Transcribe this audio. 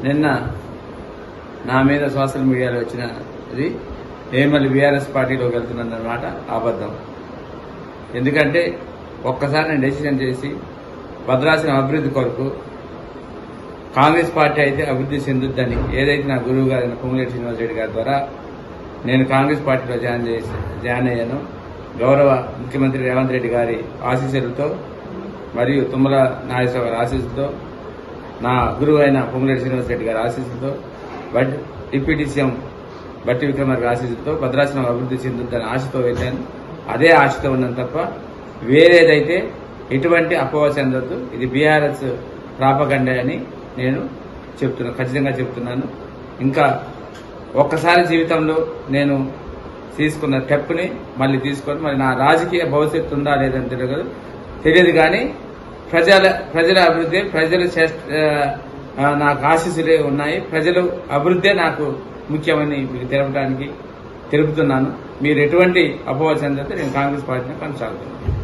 నిన్న నా మీద సోషల్ మీడియాలో వచ్చిన ఇది నేను మళ్ళీ బీఆర్ఎస్ పార్టీలోకి వెళ్తున్నాను అన్నమాట అబద్ధం ఎందుకంటే ఒక్కసారి నేను డెసిషన్ చేసి భద్రాచలం అభివృద్ధి కొరకు కాంగ్రెస్ పార్టీ అయితే అభివృద్ధి చెందుద్దని ఏదైతే నా గురువు గారైన పొంగులేటి శ్రీనివాసరెడ్డి గారి ద్వారా నేను కాంగ్రెస్ పార్టీలో జాయిన్ చేసి జాయిన్ అయ్యాను గౌరవ ముఖ్యమంత్రి రేవంత్ రెడ్డి గారి ఆశీస్సులతో మరియు తుమ్మల నాగేశ్వర గారి ఆశీస్సులతో నా గురువు అయిన పొంగులేటి శ్రీనివాసరెడ్డి గారి ఆశీస్సులతో బట్ డిప్యూటీ సీఎం బట్టి విక్రమార్క ఆశీస్సులతో భద్రాచలం అభివృద్ధి చెందుద్దని ఆశతో వెళ్ళాను అదే ఆశతో ఉన్నాను తప్ప వేరేదైతే ఎటువంటి అపోహ చెందొద్దు ఇది బీఆర్ఎస్ ప్రాపగండే అని నేను చెప్తున్నాను ఖచ్చితంగా చెప్తున్నాను ఇంకా ఒక్కసారి జీవితంలో నేను తీసుకున్న స్టెప్ని మళ్ళీ తీసుకొని మరి నా రాజకీయ భవిష్యత్తు ఉందా లేదని తెలియదు తెలియదు కానీ ప్రజల ప్రజల అభివృద్ధి ప్రజల చేష్ట- ఆ, నాకు ఆశీస్సులే ఉన్నాయి ప్రజలు అభివృద్ధే నాకు ముఖ్యమని మీకు తెలపడానికి తెలుపుతున్నాను మీరు ఎటువంటి అపోహ చెందితే నేను కాంగ్రెస్ పార్టీని కొనసాగుతున్నాను